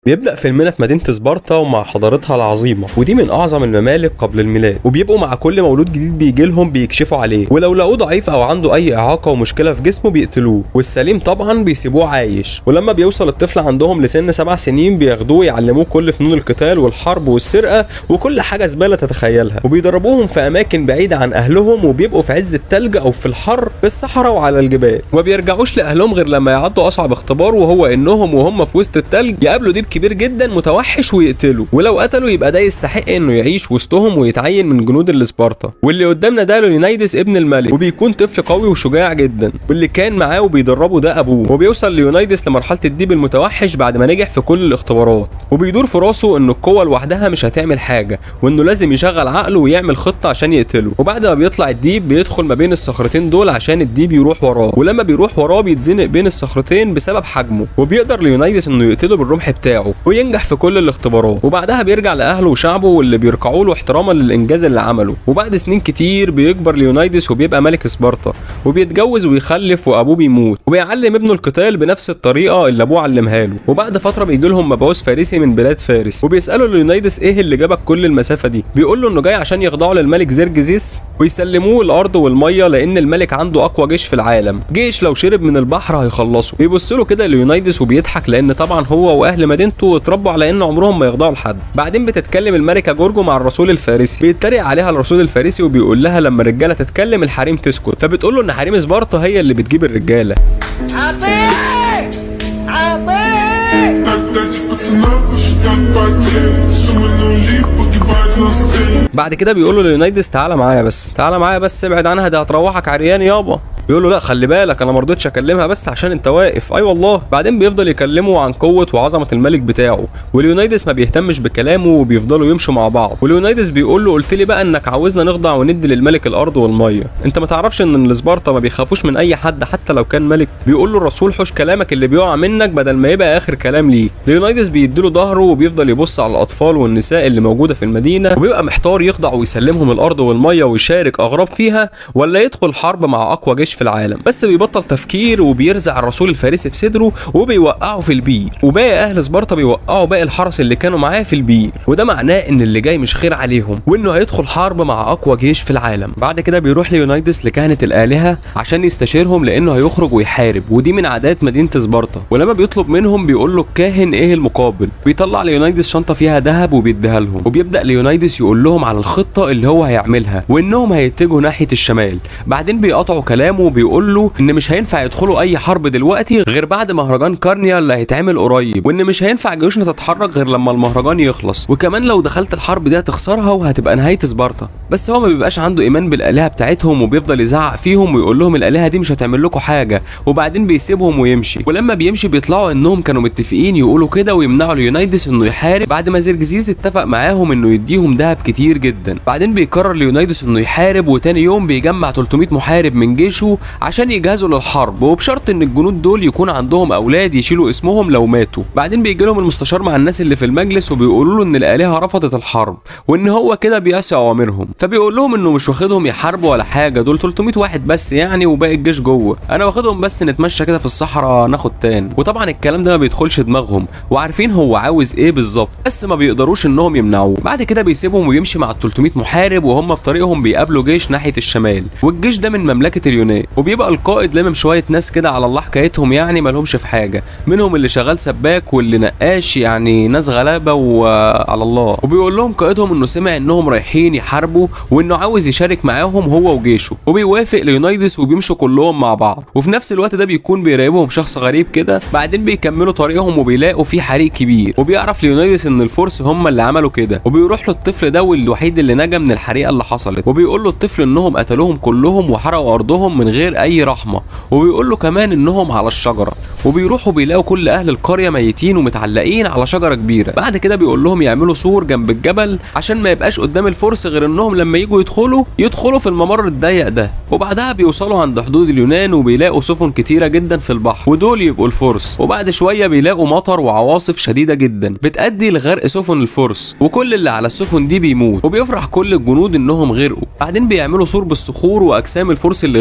بيبدأ فيلمنا في مدينة سبارتا ومع حضارتها العظيمة ودي من أعظم الممالك قبل الميلاد وبيبقوا مع كل مولود جديد بيجي لهم بيكشفوا عليه ولو لقوه ضعيف أو عنده أي إعاقة ومشكلة في جسمه بيقتلوه والسليم طبعا بيسيبوه عايش ولما بيوصل الطفل عندهم لسن سبع سنين بياخدوه يعلموه كل فنون القتال والحرب والسرقة وكل حاجة زبالة تتخيلها وبيدربوهم في أماكن بعيدة عن أهلهم وبيبقوا في عز التلج أو في الحر في الصحراء وعلى الجبال وما بيرجعوش لأهلهم غير لما يعدوا أصعب اختبار وهو إنهم وهم في وسط التلج يقابلوا ديب كبير جدا متوحش ويقتله ولو قتله يبقى ده يستحق انه يعيش وسطهم ويتعين من جنود السبارتا واللي قدامنا ده ليونايدس ابن الملك وبيكون طفل قوي وشجاع جدا واللي كان معاه وبيدربه ده ابوه وبيوصل ليونايدس لمرحله الديب المتوحش بعد ما نجح في كل الاختبارات وبيدور في راسه ان القوه لوحدها مش هتعمل حاجه وانه لازم يشغل عقله ويعمل خطه عشان يقتله وبعد ما بيطلع الديب بيدخل ما بين الصخرتين دول عشان الديب يروح وراه ولما بيروح وراه بيتزنق بين الصخرتين بسبب حجمه وبيقدر ليونايدس انه يقتله بالرمح بتاعه وينجح في كل الاختبارات وبعدها بيرجع لاهله وشعبه واللي بيركعوا له احتراما للانجاز اللي عمله وبعد سنين كتير بيكبر ليونايدس وبيبقى ملك سبارتا وبيتجوز ويخلف وابوه بيموت وبيعلم ابنه القتال بنفس الطريقه اللي ابوه علمها له وبعد فتره بيجي لهم مبعوث فارسي من بلاد فارس وبيسالوا ليونايدس ايه اللي جابك كل المسافه دي بيقول له انه جاي عشان يخضعوا للملك زرجزيس ويسلموه الارض والميه لان الملك عنده اقوى جيش في العالم جيش لو شرب من البحر هيخلصه بيبص له كده ليونايدس وبيضحك لان طبعا هو واهل مدينته اتربوا على ان عمرهم ما يخضعوا لحد بعدين بتتكلم الملكه جورجو مع الرسول الفارسي بيتريق عليها الرسول الفارسي وبيقول لها لما الرجاله تتكلم الحريم تسكت فبتقول له ان حريم سبارتا هي اللي بتجيب الرجاله عطيك عطيك Опять пацана посчитать потерь Суммы нули погибать на сцене بعد كده بيقول له ليونايدس تعالى معايا بس تعالى معايا بس ابعد عنها دي هتروحك عريان يابا بيقول له لا خلي بالك انا ما رضيتش اكلمها بس عشان انت واقف اي والله بعدين بيفضل يكلمه عن قوه وعظمه الملك بتاعه وليونايدس ما بيهتمش بكلامه وبيفضلوا يمشوا مع بعض وليونايدس بيقول له قلت لي بقى انك عاوزنا نخضع وندي للملك الارض والميه انت ما تعرفش ان السبارتا ما بيخافوش من اي حد حتى لو كان ملك بيقول له الرسول حوش كلامك اللي بيقع منك بدل ما يبقى اخر كلام ليك ليونايدس بيديله ظهره وبيفضل يبص على الاطفال والنساء اللي موجوده في المدينه وبيبقى محتار يخضع ويسلمهم الارض والميه ويشارك اغراب فيها ولا يدخل حرب مع اقوى جيش في العالم بس بيبطل تفكير وبيرزع الرسول الفارسي في صدره وبيوقعه في البير وباقي اهل سبارتا بيوقعوا باقي الحرس اللي كانوا معاه في البير وده معناه ان اللي جاي مش خير عليهم وانه هيدخل حرب مع اقوى جيش في العالم بعد كده بيروح ليونايدس لكهنه الالهه عشان يستشيرهم لانه هيخرج ويحارب ودي من عادات مدينه سبارتا ولما بيطلب منهم بيقول له الكاهن ايه المقابل بيطلع ليونايدس شنطه فيها ذهب وبيديها لهم وبيبدا ليونايدس يقول لهم على الخطه اللي هو هيعملها وانهم هيتجهوا ناحيه الشمال بعدين بيقطعوا كلامه وبيقول له ان مش هينفع يدخلوا اي حرب دلوقتي غير بعد مهرجان كارنيا اللي هيتعمل قريب وان مش هينفع جيوشنا تتحرك غير لما المهرجان يخلص وكمان لو دخلت الحرب دي هتخسرها وهتبقى نهايه سبارتا بس هو ما بيبقاش عنده ايمان بالالهه بتاعتهم وبيفضل يزعق فيهم ويقول لهم الالهه دي مش هتعمل لكم حاجه وبعدين بيسيبهم ويمشي ولما بيمشي بيطلعوا انهم كانوا متفقين يقولوا كده ويمنعوا ليونايدس انه يحارب بعد ما زرجزيز اتفق معاهم انه يديهم ذهب كتير جدا بعدين بيقرر ليونايدس انه يحارب وتاني يوم بيجمع 300 محارب من جيشه عشان يجهزوا للحرب وبشرط ان الجنود دول يكون عندهم اولاد يشيلوا اسمهم لو ماتوا بعدين بيجي لهم المستشار مع الناس اللي في المجلس وبيقولوا له ان الالهه رفضت الحرب وان هو كده بيعصي اوامرهم فبيقول لهم انه مش واخدهم يحاربوا ولا حاجه دول 300 واحد بس يعني وباقي الجيش جوه انا واخدهم بس نتمشى كده في الصحراء ناخد تان وطبعا الكلام ده ما بيدخلش دماغهم وعارفين هو عاوز ايه بالظبط بس ما بيقدروش انهم يمنعوه بعد كده بيسيبهم ويمشي مع ال 300 محارب وهم في طريقهم بيقابلوا جيش ناحيه الشمال والجيش ده من مملكه اليونان وبيبقى القائد لامم شويه ناس كده على الله حكايتهم يعني مالهمش في حاجه منهم اللي شغال سباك واللي نقاش يعني ناس غلابه وعلى الله وبيقول لهم قائدهم انه سمع انهم رايحين يحاربوا وانه عاوز يشارك معاهم هو وجيشه وبيوافق ليونايدس وبيمشوا كلهم مع بعض وفي نفس الوقت ده بيكون بيراقبهم شخص غريب كده بعدين بيكملوا طريقهم وبيلاقوا في حريق كبير وبيعرف ليونايدس ان الفرس هم اللي عملوا كده وبيروح له الطفل ده والوحيد اللي نجا من الحريقه اللي حصلت وبيقول له الطفل انهم قتلوهم كلهم وحرقوا ارضهم من غير اي رحمه وبيقول له كمان انهم على الشجره وبيروحوا بيلاقوا كل اهل القريه ميتين ومتعلقين على شجره كبيره بعد كده بيقول لهم يعملوا سور جنب الجبل عشان ما يبقاش قدام الفرس غير انهم لما يجوا يدخلوا يدخلوا في الممر الضيق ده وبعدها بيوصلوا عند حدود اليونان وبيلاقوا سفن كتيره جدا في البحر ودول يبقوا الفرس وبعد شويه بيلاقوا مطر وعواصف شديده جدا بتؤدي لغرق سفن الفرس وكل اللي على السفن دي بيموت وبيفرح كل الجنود انهم غرقوا بعدين بيعملوا سور بالصخور واجسام الفرس اللي غرقوا في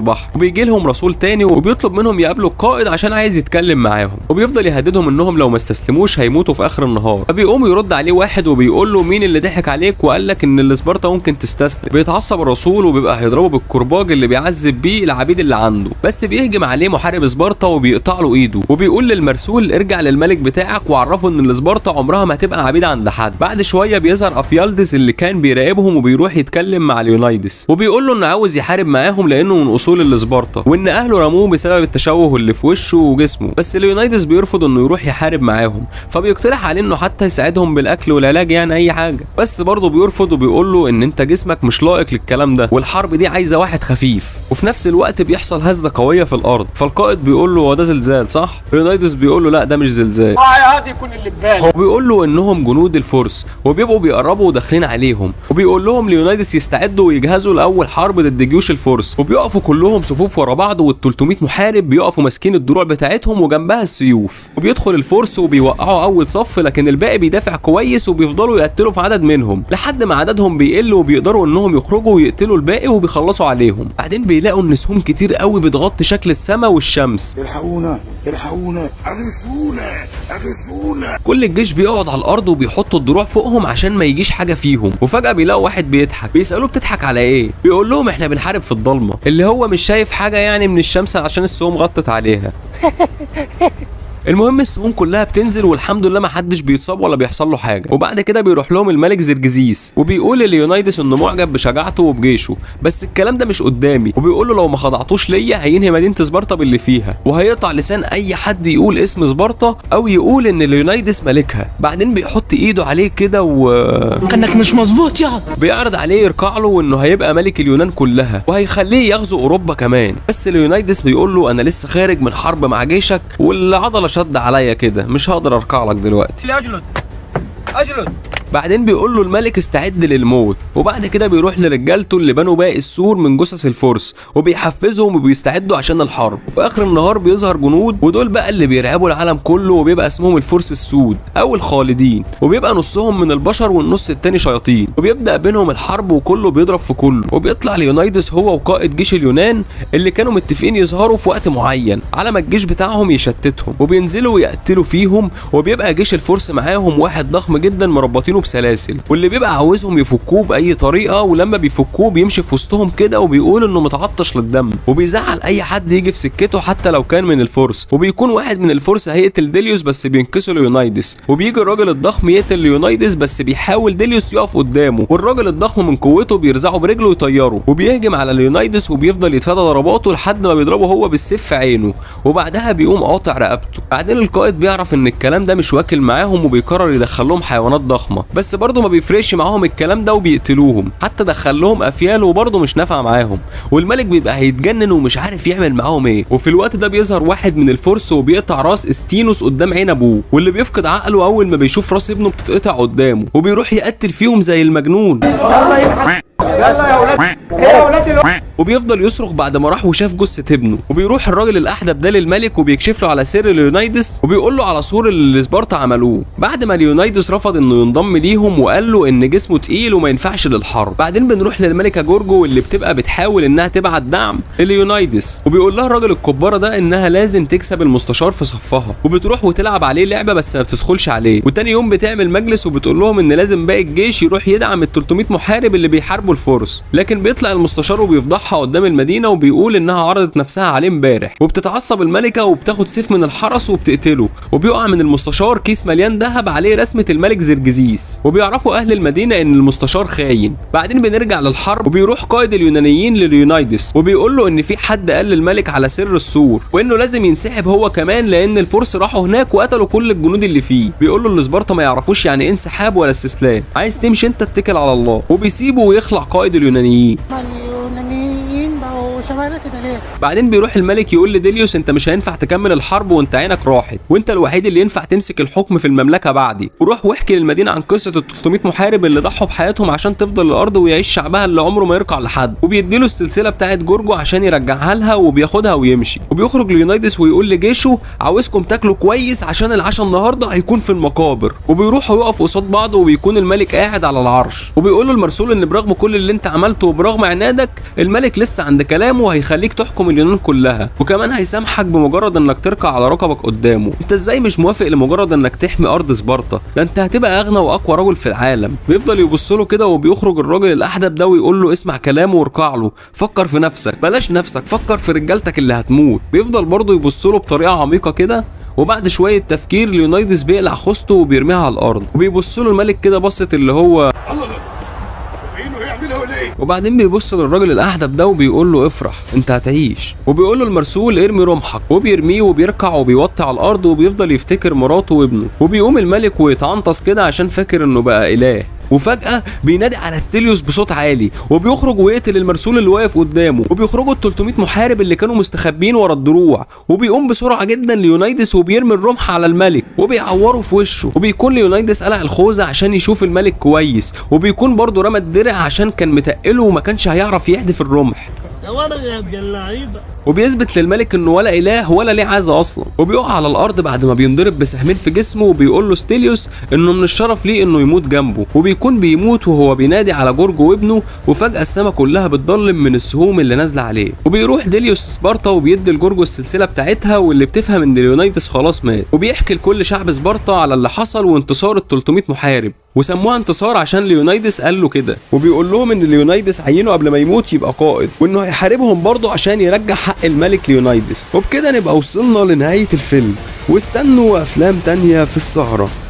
البحر وبيجي لهم رسول تاني وبيطلب منهم يقابلوا القائد عشان عايز يتكلم معاهم وبيفضل يهددهم انهم لو ما استسلموش هيموتوا في اخر النهار فبيقوم يرد عليه واحد وبيقول له مين اللي ضحك عليك وقال لك ان الاسبرتا ممكن تستسلم بيتعصب الرسول وبيبقى هيضربه بالكرباج اللي بيعذب بيه العبيد اللي عنده بس بيهجم عليه محارب سبارتا وبيقطع له ايده وبيقول للمرسول ارجع للملك بتاعك وعرفه ان السبارتا عمرها ما هتبقى عبيد عند حد بعد شويه بيظهر ابيالدس اللي كان بيراقبهم وبيروح يتكلم مع ليونايدس وبيقول له انه عاوز يحارب معاهم لانه من اصول السبارتا وان اهله رموه بسبب التشوه اللي في وشه وجسمه بس ليونايدس بيرفض انه يروح يحارب معاهم فبيقترح عليه انه حتى يساعدهم بالاكل والعلاج يعني اي حاجه بس برضه بيرفض وبيقول له ان انت جسمك مش لائق للكلام ده والحرب دي عايزه واحد خفيف وفي نفس الوقت بيحصل هزه قويه في الارض فالقائد بيقول له هو ده زلزال صح ليونايدس بيقول له لا ده مش زلزال هذا يكون اللي ببالي هو بيقول له انهم جنود الفرس وبيبقوا بيقربوا وداخلين عليهم وبيقول لهم ليونايدس يستعدوا ويجهزوا لاول حرب ضد جيوش الفرس وبيقفوا كلهم صفوف ورا بعض وال300 محارب بيقفوا ماسكين الدروع بتاعتهم وجنبها السيوف وبيدخل الفرس وبيوقعوا اول صف لكن الباقي بيدافع كويس وبيفضلوا يقتلوا في عدد منهم لحد ما عددهم بيقل وبيقدروا انهم يخرجوا ويقتلوا الباقي وبيخلصوا عليهم بعدين بيلاقوا ان سهوم كتير قوي بتغطي شكل السماء والشمس الحقونا الحقونا اغثونا اغثونا كل الجيش بيقعد على الارض وبيحطوا الدروع فوقهم عشان ما يجيش حاجه فيهم وفجاه بيلاقوا واحد بيضحك بيسالوه بتضحك على ايه بيقول لهم احنا بنحارب في الضلمه اللي هو مش شايف حاجه يعني من الشمس عشان السهوم غطت عليها المهم السهوم كلها بتنزل والحمد لله ما حدش بيتصاب ولا بيحصل له حاجه وبعد كده بيروح لهم الملك زرجزيس وبيقول لليونايدس انه معجب بشجاعته وبجيشه بس الكلام ده مش قدامي وبيقول له لو ما خضعتوش ليا هينهي مدينه سبارتا باللي فيها وهيقطع لسان اي حد يقول اسم سبارتا او يقول ان ليونايدس ملكها بعدين بيحط ايده عليه كده و كانك مش مظبوط يا بيعرض عليه يركع له وانه هيبقى ملك اليونان كلها وهيخليه يغزو اوروبا كمان بس ليونايدس بيقول له انا لسه خارج من حرب مع جيشك والعضله شد عليا كده مش هقدر اركع لك دلوقتي اجلد اجلد بعدين بيقول له الملك استعد للموت وبعد كده بيروح لرجالته اللي بنوا باقي السور من جثث الفرس وبيحفزهم وبيستعدوا عشان الحرب وفي اخر النهار بيظهر جنود ودول بقى اللي بيرعبوا العالم كله وبيبقى اسمهم الفرس السود او الخالدين وبيبقى نصهم من البشر والنص التاني شياطين وبيبدا بينهم الحرب وكله بيضرب في كله وبيطلع ليونايدس هو وقائد جيش اليونان اللي كانوا متفقين يظهروا في وقت معين على ما الجيش بتاعهم يشتتهم وبينزلوا ويقتلوا فيهم وبيبقى جيش الفرس معاهم واحد ضخم جدا مربطينه بسلاسل واللي بيبقى عاوزهم يفكوه باي طريقه ولما بيفكوه بيمشي في وسطهم كده وبيقول انه متعطش للدم وبيزعل اي حد يجي في سكته حتى لو كان من الفرس وبيكون واحد من الفرس هيقتل ديليوس بس بينكسه ليونايدس وبيجي الراجل الضخم يقتل ليونايدس بس بيحاول ديليوس يقف قدامه والراجل الضخم من قوته بيرزعه برجله ويطيره وبيهجم على ليونايدس وبيفضل يتفادى ضرباته لحد ما بيضربه هو بالسيف في عينه وبعدها بيقوم قاطع رقبته بعدين القائد بيعرف ان الكلام ده مش واكل معاهم وبيقرر يدخلهم حيوانات ضخمه بس برضه ما بيفرقش معاهم الكلام ده وبيقتلوهم حتى دخل لهم افيال وبرضه مش نافع معاهم والملك بيبقى هيتجنن ومش عارف يعمل معاهم ايه وفي الوقت ده بيظهر واحد من الفرس وبيقطع راس استينوس قدام عين ابوه واللي بيفقد عقله اول ما بيشوف راس ابنه بتتقطع قدامه وبيروح يقتل فيهم زي المجنون يلا يا اولاد ايه يا اولاد الو... وبيفضل يصرخ بعد ما راح وشاف جثه ابنه وبيروح الراجل الاحدب ده للملك وبيكشف له على سر ليونايدس وبيقول له على سور اللي سبارتا عملوه بعد ما ليونايدس رفض انه ينضم ليهم وقال له ان جسمه تقيل وما ينفعش للحرب بعدين بنروح للملكه جورجو واللي بتبقى بتحاول انها تبعت دعم لليونايدس وبيقول لها الراجل الكباره ده انها لازم تكسب المستشار في صفها وبتروح وتلعب عليه لعبه بس ما بتدخلش عليه وتاني يوم بتعمل مجلس وبتقول لهم ان لازم باقي الجيش يروح يدعم ال 300 محارب اللي بيحاربوا الفرس لكن بيطلع المستشار وبيفضحها قدام المدينه وبيقول انها عرضت نفسها عليه امبارح وبتتعصب الملكه وبتاخد سيف من الحرس وبتقتله وبيقع من المستشار كيس مليان ذهب عليه رسمه الملك زرجزيس وبيعرفوا اهل المدينه ان المستشار خاين بعدين بنرجع للحرب وبيروح قائد اليونانيين لليونايدس وبيقول له ان في حد قال للملك على سر السور وانه لازم ينسحب هو كمان لان الفرس راحوا هناك وقتلوا كل الجنود اللي فيه بيقول له ان سبارتا ما يعرفوش يعني ايه انسحاب ولا استسلام عايز تمشي انت اتكل على الله وبيسيبه ويخلع قائد اليونانيين اليونانيين بقوا شبهنا كده ليه؟ بعدين بيروح الملك يقول لديليوس انت مش هينفع تكمل الحرب وانت عينك راحت وانت الوحيد اللي ينفع تمسك الحكم في المملكه بعدي وروح واحكي للمدينه عن قصه ال 300 محارب اللي ضحوا بحياتهم عشان تفضل الارض ويعيش شعبها اللي عمره ما يركع لحد وبيديله السلسله بتاعت جورجو عشان يرجعها لها وبياخدها ويمشي وبيخرج ليونايدس ويقول لجيشه عاوزكم تاكلوا كويس عشان العشاء النهارده هيكون في المقابر وبيروحوا يقفوا قصاد بعض وبيكون الملك قاعد على العرش وبيقول له المرسول ان برغم كل اللي انت عملته وبرغم عنادك الملك لسه عند كلامه كلامه هيخليك تحكم اليونان كلها وكمان هيسامحك بمجرد انك تركع على ركبك قدامه انت ازاي مش موافق لمجرد انك تحمي ارض سبارتا ده انت هتبقى اغنى واقوى رجل في العالم بيفضل يبص له كده وبيخرج الراجل الاحدب ده ويقول له اسمع كلامه واركع له فكر في نفسك بلاش نفسك فكر في رجالتك اللي هتموت بيفضل برضه يبص له بطريقه عميقه كده وبعد شويه تفكير ليونايدس بيقلع خوذته وبيرميها على الارض وبيبص له الملك كده بصه اللي هو عينه هيعملها ولا ايه؟ وبعدين بيبص للراجل الاحدب ده وبيقول له افرح انت هتعيش وبيقول له المرسول ارمي رمحك وبيرميه وبيركع وبيوطي على الارض وبيفضل يفتكر مراته وابنه وبيقوم الملك ويتعنطس كده عشان فاكر انه بقى اله وفجأة بينادي على ستيليوس بصوت عالي وبيخرج ويقتل المرسول اللي واقف قدامه وبيخرجوا ال 300 محارب اللي كانوا مستخبين ورا الدروع وبيقوم بسرعة جدا ليونايدس وبيرمي الرمح على الملك وبيعوره في وشه وبيكون ليونايدس قلع الخوذة عشان يشوف الملك كويس وبيكون برضه رمى الدرع عشان كان متقله وما كانش هيعرف يحدف الرمح يا ولد يا ابن اللعيبه وبيثبت للملك انه ولا اله ولا ليه عازه اصلا وبيقع على الارض بعد ما بينضرب بسهمين في جسمه وبيقول له ستيليوس انه من الشرف ليه انه يموت جنبه وبيكون بيموت وهو بينادي على جورج وابنه وفجاه السما كلها بتضلم من السهوم اللي نازله عليه وبيروح ديليوس سبارتا وبيدي لجورجو السلسله بتاعتها واللي بتفهم ان ليونايدس خلاص مات وبيحكي لكل شعب سبارتا على اللي حصل وانتصار ال 300 محارب وسموها انتصار عشان ليونايدس قال له كده وبيقول لهم ان ليونايدس عينه قبل ما يموت يبقى قائد وانه هيحاربهم برضه عشان يرجع حق الملك ليونايدس وبكده نبقى وصلنا لنهايه الفيلم واستنوا افلام تانية في السهره